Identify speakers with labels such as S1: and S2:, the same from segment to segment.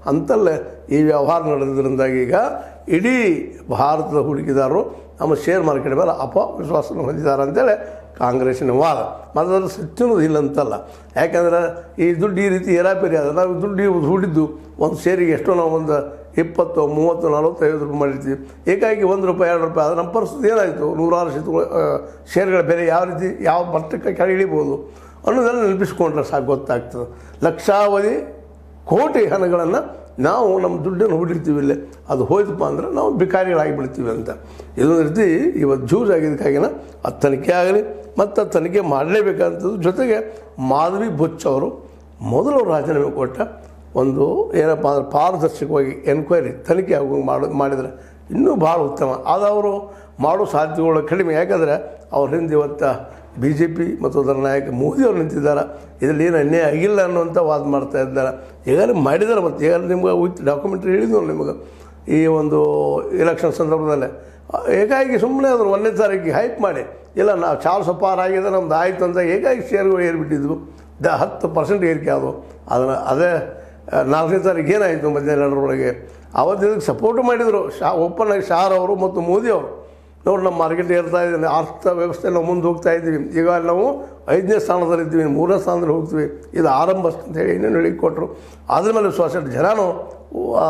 S1: ಅಂತಲ್ಲೇ ಈ ವ್ಯವಹಾರ ನಡೆದ್ರಿಂದಾಗಿ ಈಗ ಇಡೀ ಭಾರತದ ಹೂಡಿಕೆದಾರರು ನಮ್ಮ ಶೇರ್ ಮಾರ್ಕೆಟ್ ಮೇಲೆ ಅಪವಿಶ್ವಾಸವನ್ನು ಹೊಂದಿದ್ದಾರೆ ಅಂತೇಳಿ ಕಾಂಗ್ರೆಸ್ಸಿನ ವಾದ ಮತ್ತು ಅದ್ರ ಸತ್ಯನೂ ಇಲ್ಲ ಅಂತಲ್ಲ ಯಾಕಂದ್ರೆ ಈ ದುಡ್ಡು ಈ ರೀತಿ ಏರಾಪೇರಿ ಅದ ನಾವು ದುಡ್ಡು ಇವ್ರು ಹೂಡಿದ್ದು ಒಂದು ಶೇರಿಗೆ ಎಷ್ಟೋ ನಾವು ಒಂದು ಇಪ್ಪತ್ತು ಮೂವತ್ತು ನಲವತ್ತು ಐವತ್ತು ರೂಪಾಯಿ ಮಾಡಿರ್ತೀವಿ ಏಕಾಗಿ ಒಂದು ರೂಪಾಯಿ ಎರಡು ರೂಪಾಯಿ ಆದರೆ ನಮ್ಮ ಪರಿಸ್ಥಿತಿ ಏನಾಯಿತು ನೂರಾರು ಶೇತುಗಳು ಶೇರ್ಗಳ ಬೆಲೆ ಯಾವ ರೀತಿ ಯಾವ ಮಟ್ಟಕ್ಕೆ ಕೆಳಗೆ ಇಳಿಬೋದು ಅನ್ನೋದೆಲ್ಲ ನೆನಪಿಸ್ಕೊಂಡ್ರೆ ಸಾಕು ಗೊತ್ತಾಗ್ತದೆ ಲಕ್ಷಾವಧಿ ಕೋಟಿ ಹಣಗಳನ್ನು ನಾವು ನಮ್ಮ ದುಡ್ಡನ್ನು ಹೂಡಿರ್ತೀವಿ ಇಲ್ಲೇ ಅದು ಹೋಯ್ತಪ್ಪ ಅಂದ್ರೆ ನಾವು ಭಿಕಾರಿಗಳಾಗಿ ಬಿಡ್ತೀವಿ ಅಂತ ಇದೊಂದು ರೀತಿ ಇವತ್ತು ಜೂಸ್ ಆಗಿದ್ದಕ್ಕಾಗಿನ ಅದು ತನಿಖೆ ಆಗಲಿ ಮತ್ತು ಅದು ತನಿಖೆ ಮಾಡಲೇಬೇಕಂಥದ್ದು ಜೊತೆಗೆ ಮಾಧವಿ ಬುಚ್ ಅವರು ಮೊದಲು ರಾಜೀನಾಮೆ ಕೊಟ್ಟ ಒಂದು ಏನಪ್ಪ ಅಂದ್ರೆ ಪಾರದರ್ಶಕವಾಗಿ ಎನ್ಕ್ವೈರಿ ತನಿಖೆ ಆಗುವಂಗೆ ಮಾಡು ಮಾಡಿದರೆ ಇನ್ನೂ ಭಾಳ ಉತ್ತಮ ಅದು ಅವರು ಮಾಡೋ ಸಾಧ್ಯತೆಗಳು ಕಡಿಮೆ ಯಾಕಂದರೆ ಅವ್ರ ಹಿಂದೆ ಇವತ್ತು ಬಿ ಜೆ ಪಿ ಮತ್ತು ಅದರ ನಾಯಕ ಮೋದಿ ಅವರು ನಿಂತಿದ್ದಾರೆ ಇದರಲ್ಲಿ ಏನು ಅನ್ಯಾಯ ಆಗಿಲ್ಲ ಅನ್ನುವಂಥ ವಾದ ಮಾಡ್ತಾ ಇದ್ದಾರೆ ಈಗಾಗಲೇ ಮಾಡಿದ್ದಾರೆ ಮತ್ತು ಈಗಾಗಲೇ ನಿಮ್ಗೆ ವಿತ್ ಡಾಕ್ಯುಮೆಂಟ್ರಿ ಹೇಳಿದ್ವು ನಿಮಗೆ ಈ ಒಂದು ಎಲೆಕ್ಷನ್ ಸಂದರ್ಭದಲ್ಲೇ ಏಕಾಗಿ ಸುಮ್ಮನೆ ಅದ್ರ ಒಂದನೇ ತಾರೀಕಿಗೆ ಹೈಪ್ ಮಾಡಿ ಇಲ್ಲ ನಾವು ಚಾಲ್ ಸಪಾರ್ ಆಗಿದೆ ನಮ್ದು ಆಯಿತು ಅಂತ ಏಕಾಗಿ ಶೇರ್ಗಳು ಏರಿಬಿಟ್ಟಿದ್ವು ದ ಹತ್ತು ಪರ್ಸೆಂಟ್ ಏರಿಕೆ ಆದವು ಅದನ್ನು ಅದೇ ಆ, ನಾಲ್ಕನೇ ತಾರೀಕು ಏನಾಯಿತು ಮಧ್ಯಾಹ್ನ ಎರಡರೊಳಗೆ ಅವತ್ತು ಇದಕ್ಕೆ ಸಪೋರ್ಟ್ ಮಾಡಿದರು ಶಾ ಓಪನ್ ಆಗಿ ಶಾರ್ ಅವರು ಮತ್ತು ಮೋದಿ ಅವರು ನೋಡಿ ನಮ್ಮ ಮಾರ್ಕೆಟ್ ಏರ್ತಾ ಇದ್ದೀನಿ ಅರ್ಥ ವ್ಯವಸ್ಥೆ ನಾವು ಮುಂದೆ ಹೋಗ್ತಾ ಇದ್ದೀವಿ ಈಗ ನಾವು ಐದನೇ ಸ್ಥಾನದಲ್ಲಿ ಇದ್ದೀವಿ ಮೂರನೇ ಸ್ಥಾನದಲ್ಲಿ ಹೋಗ್ತೀವಿ ಇದು ಆರಂಭ ಅಂತ ಹೇಳಿ ಏನೇನು ಹೇಳಿ ಕೊಟ್ಟರು ಅದ್ರ ಮೇಲೆ ವಿಶ್ವಾಸ ಇಟ್ಟು ಜನನು ಆ,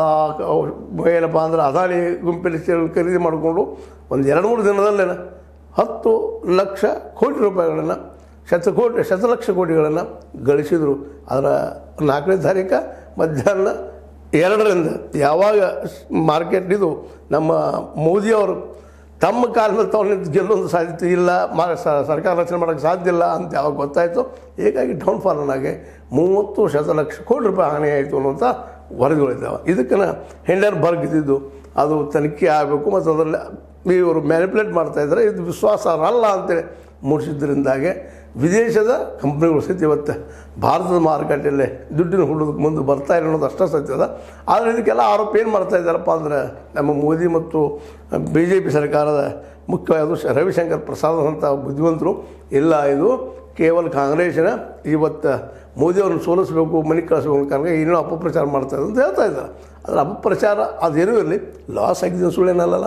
S1: ಏನಪ್ಪ ಅಂದ್ರೆ ಅದಾನಿ ಗುಂಪಿನ ಶೇರ್ ಖರೀದಿ ಮಾಡಿಕೊಂಡು ಒಂದು ಎರಡು ಮೂರು ದಿನದಲ್ಲೇ ಹತ್ತು ಲಕ್ಷ ಕೋಟಿ ರೂಪಾಯಿಗಳನ್ನು ಶತಕೋಟಿ ಶತಲಕ್ಷ ಕೋಟಿಗಳನ್ನು ಗಳಿಸಿದರು ಅದರ ನಾಲ್ಕನೇ ತಾರೀಕು ಮಧ್ಯಾಹ್ನ ಎರಡರಿಂದ ಯಾವಾಗ ಮಾರ್ಕೆಟ್ ಇದು ನಮ್ಮ ಮೋದಿಯವರು ತಮ್ಮ ಕಾಲ ಮೇಲೆ ತಗೊಂಡು ನಿಂತು ಗೆಲ್ಲೊಂದು ಸಾಧ್ಯತೆ ಇಲ್ಲ ಮಾ ಸ- ಸರ್ಕಾರ ರಚನೆ ಮಾಡೋಕ್ಕೆ ಸಾಧ್ಯ ಇಲ್ಲ ಅಂತ ಯಾವಾಗ ಗೊತ್ತಾಯಿತು ಹೀಗಾಗಿ ಡೌನ್ಫಾಲ್ನಾಗೆ ಮೂವತ್ತು ಶತಲಕ್ಷ ಕೋಟಿ ರೂಪಾಯಿ ಹಾನಿ ಆಯಿತು ಅನ್ನುವಂಥ ವರದಿಗಳಿದ್ದಾವೆ ಇದಕ್ಕೆ ಹೆಂಡರ್ ಬರ್ಗ್ ಇದ್ದಿದ್ದು ಅದು ತನಿಖೆ ಆಗಬೇಕು ಮತ್ತು ಅದರಲ್ಲಿ ಇವರು ಮ್ಯಾನಿಪುಲೇಟ್ ಮಾಡ್ತಾ ಇದ್ದಾರೆ ಇದು ವಿಶ್ವಾಸಾರ್ಹ ಅಲ್ಲ ಅಂತೇಳಿ ಮೂಡಿಸಿದ್ದರಿಂದಾಗೆ ವಿದೇಶದ ಕಂಪ್ನಿಗಳು ಸಹಿತ ಇವತ್ತು ಭಾರತದ ಮಾರುಕಟ್ಟೆಯಲ್ಲಿ ದುಡ್ಡಿನ ಹುಡುಗಕ್ಕೆ ಮುಂದೆ ಬರ್ತಾ ಇಲ್ಲ ಅನ್ನೋದು ಅಷ್ಟೇ ಸತ್ಯದ ಆದರೆ ಇದಕ್ಕೆಲ್ಲ ಆರೋಪ ಏನು ಮಾಡ್ತಾ ಇದ್ದಾರಪ್ಪ ಅಂದ್ರೆ ನಮ್ಮ ಮೋದಿ ಮತ್ತು ಬಿ ಜೆ ಪಿ ಸರ್ಕಾರದ ಮುಖ್ಯವಾದ ಶ- ರವಿಶಂಕರ್ ಪ್ರಸಾದ್ ಅಂತ ಬುದ್ಧಿವಂತರು ಇಲ್ಲ ಇದು ಕೇವಲ ಕಾಂಗ್ರೆಸ್ಸಿನ ಇವತ್ತು ಮೋದಿಯವ್ರನ್ನ ಸೋಲಿಸಬೇಕು ಮನೆ ಕಳಿಸ್ಬೇಕು ಕಾರಣ ಇನ್ನೂ ಅಪಪ್ರಚಾರ ಮಾಡ್ತಾ ಇದ್ದಾರೆ ಅಂತ ಹೇಳ್ತಾ ಇದ್ದಾರೆ ಅದರ ಅಪಪ್ರಚಾರ ಅದೇನೂ ಇರಲಿ ಲಾಸ್ ಆಗಿದ್ದು ಸುಳ್ಳೇನಲ್ಲ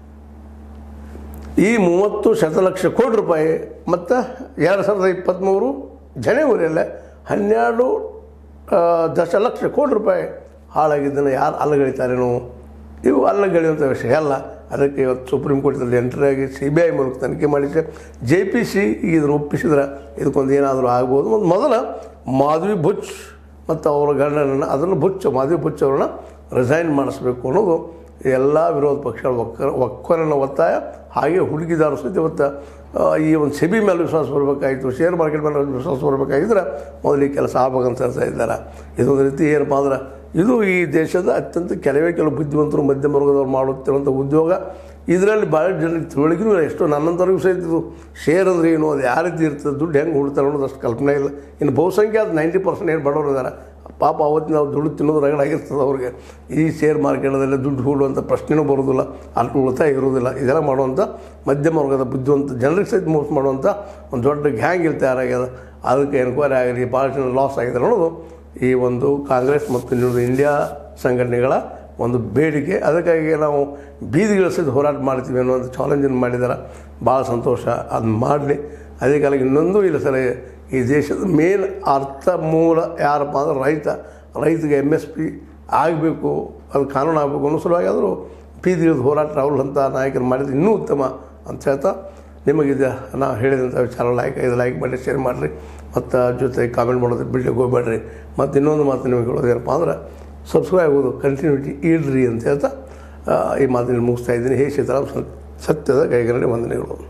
S1: ಈ ಮೂವತ್ತು ಶತಲಕ್ಷ ಕೋಟಿ ರೂಪಾಯಿ ಮತ್ತು ಎರಡು ಸಾವಿರದ ಇಪ್ಪತ್ತ್ಮೂರು ಜನವರಿಯಲ್ಲೇ ಹನ್ನೆರಡು ಆ, ದಶಲಕ್ಷ ಕೋಟಿ ರೂಪಾಯಿ ಹಾಳಾಗಿದ್ದನ್ನು ಯಾರು ಅಲ್ಲಗಳಿತಾರೇನೋ ಇವು ಅಲ್ಲಗಳಿಯುವಂಥ ವಿಷಯ ಅಲ್ಲ ಅದಕ್ಕೆ ಇವತ್ತು ಸುಪ್ರೀಂ ಕೋರ್ಟಲ್ಲಿ ಎಂಟ್ರಿ ಆಗಿ ಸಿ ಬಿ ಐ ಮೂಲಕ ತನಿಖೆ ಮಾಡಿಸಿ ಜೆ ಪಿ ಸಿ ಇದನ್ನು ಒಪ್ಪಿಸಿದ್ರೆ ಇದಕ್ಕೊಂದು ಏನಾದರೂ ಆಗ್ಬೋದು ಮತ್ತು ಮೊದಲ ಮಾಧವಿ ಬುಚ್ ಮತ್ತು ಅವರ ಗಂಡನನ್ನು ಅದನ್ನು ಬುಚ್ಚ ಮಾಧವಿ ಬುಚ್ ಅವರನ್ನ ರಿಸೈನ್ ಮಾಡಿಸ್ಬೇಕು ಅನ್ನೋದು ಎಲ್ಲ ವಿರೋಧ ಪಕ್ಷಗಳ ಒಕ್ಕ ಒಕ್ಕೊರನ ಒತ್ತಾಯ ಹಾಗೆ ಹುಡುಗಿದಾರ ಸಹಿತ ಇವತ್ತು ಆ, ಈ ಒಂದು ಸೆಬಿ ಮೇಲೆ ವಿಶ್ವಾಸ ಬರಬೇಕಾಯಿತು ಶೇರ್ ಮಾರ್ಕೆಟ್ ಮೇಲೆ ವಿಶ್ವಾಸ ಬರಬೇಕಾಗಿದ್ರೆ ಮೊದಲು ಈ ಕೆಲಸ ಆಗ್ಬೇಕಂತ ಹೇಳ್ತಾ ಇದ್ದಾರೆ ಇದೊಂದು ರೀತಿ ಏನಪ್ಪ ಅಂದ್ರೆ ಇದು ಈ ದೇಶದ ಅತ್ಯಂತ ಕೆಲವೇ ಕೆಲವು ಬುದ್ಧಿವಂತರು ಮಧ್ಯಮ ವರ್ಗದವ್ರು ಮಾಡುತ್ತಿರುವಂಥ ಉದ್ಯೋಗ ಇದರಲ್ಲಿ ಭಾಳ ಜನರಿಗೆ ತಿಳುವಳಿಕೆನೂ ಇಲ್ಲ ಎಷ್ಟೋ ನನ್ನಂಥವ್ರಿಗೂ ಸಹಿತ ಇದು ಶೇರ್ ಅಂದ್ರೆ ಏನು ಅದು ಯಾವ ರೀತಿ ಇರ್ತದೆ ದುಡ್ಡು ಹೆಂಗೆ ಹುಡ್ತಾರೆ ಅನ್ನೋದು ಅಷ್ಟು ಕಲ್ಪನೆ ಇಲ್ಲ ಇನ್ನು ಬಹುಸಂಖ್ಯಾತ ನೈಂಟಿ ಪರ್ಸೆಂಟ್ ಏನು ಬಡವರು ಇದ್ದಾರೆ ಪಾಪ ಅವತ್ತು ನಾವು ದುಡ್ಡು ತಿನ್ನೋದು ರಗಡಾಗಿರ್ತದೆ ಅವ್ರಿಗೆ ಈ ಶೇರ್ ಮಾರ್ಕೆಟದಲ್ಲಿ ದುಡ್ಡು ಹೂಡುವಂಥ ಪ್ರಶ್ನೆನೂ ಬರೋದಿಲ್ಲ ಅಷ್ಟು ಉಳಿತಾಯ ಇರೋದಿಲ್ಲ ಇದೆಲ್ಲ ಮಾಡುವಂಥ ಮಧ್ಯಮ ವರ್ಗದ ಬುದ್ಧಿವಂತ ಜನರಿಗೆ ಸಹಿತ ಮೋಸ ಮಾಡುವಂಥ ಒಂದು ದೊಡ್ಡ ಗ್ಯಾಂಗ್ ಇಲ್ಲಿ ತಯಾರಾಗ್ಯದ ಅದಕ್ಕೆ ಎನ್ಕ್ವೈರಿ ಆಗಲಿ ಭಾಳ ಜನ ಲಾಸ್ ಆಗಿದೆ ಅನ್ನೋದು ಈ ಒಂದು ಕಾಂಗ್ರೆಸ್ ಮತ್ತು ಇನ್ನೊಂದು ಇಂಡಿಯಾ ಸಂಘಟನೆಗಳ ಒಂದು ಬೇಡಿಕೆ ಅದಕ್ಕಾಗಿ ನಾವು ಬೀದಿಗಿಳಿಸಿದ ಹೋರಾಟ ಮಾಡ್ತೀವಿ ಅನ್ನೋ ಚಾಲೆಂಜನ್ನು ಮಾಡಿದ್ದಾರೆ ಭಾಳ ಸಂತೋಷ ಅದು ಮಾಡಲಿ ಅದೇ ಕಾಲಕ್ಕೆ ಇನ್ನೊಂದು ಇಲ್ಲ ಸರ್ ಈ ದೇಶದ ಮೇನ್ ಅರ್ಥ ಮೂಲ ಯಾರಪ್ಪ ಅಂದ್ರೆ ರೈತ ರೈತಗೆ ಎಮ್ ಎಸ್ ಪಿ ಆಗಬೇಕು ಅದು ಕಾನೂನು ಆಗಬೇಕು ಅನ್ನೋ ಸಲುವಾಗಿ ಆದರೂ ಬೀದಿಗಿಳಿದು ಹೋರಾಟ ರಾಹುಲ್ ಅಂತ ನಾಯಕರು ಮಾಡಿದ್ರೆ ಇನ್ನೂ ಉತ್ತಮ ಅಂತ ಹೇಳ್ತಾ ನಿಮಗಿದೆ ನಾವು ಹೇಳಿದಂಥ ವಿಚಾರ ಲೈಕ್ ಇದು ಲೈಕ್ ಮಾಡಿ ಶೇರ್ ಮಾಡಿರಿ ಮತ್ತು ಜೊತೆ ಕಾಮೆಂಟ್ ಮಾಡೋದು ಬಿಡ್ಲಿಕ್ಕೆ ಹೋಗ್ಬೇಡ್ರಿ ಮತ್ತು ಇನ್ನೊಂದು ಮಾತು ನಿಮಗೆ ಹೇಳೋದು ಏನಪ್ಪ ಅಂದ್ರೆ ಸಬ್ಸ್ಕ್ರೈಬ್ ಆಗೋದು ಕಂಟಿನ್ಯೂಟಿ ಇಡ್ರಿ ಅಂತ ಹೇಳ್ತಾ ಆ, ಈ ಮಾತಿನ ಮುಗಿಸ್ತಾ ಇದ್ದೀನಿ ಹೇ ಸೀತಾರಾಮ್ ಸತ್ಯದ ಕೈಗರಣೆ ವಂದನೆಗಳು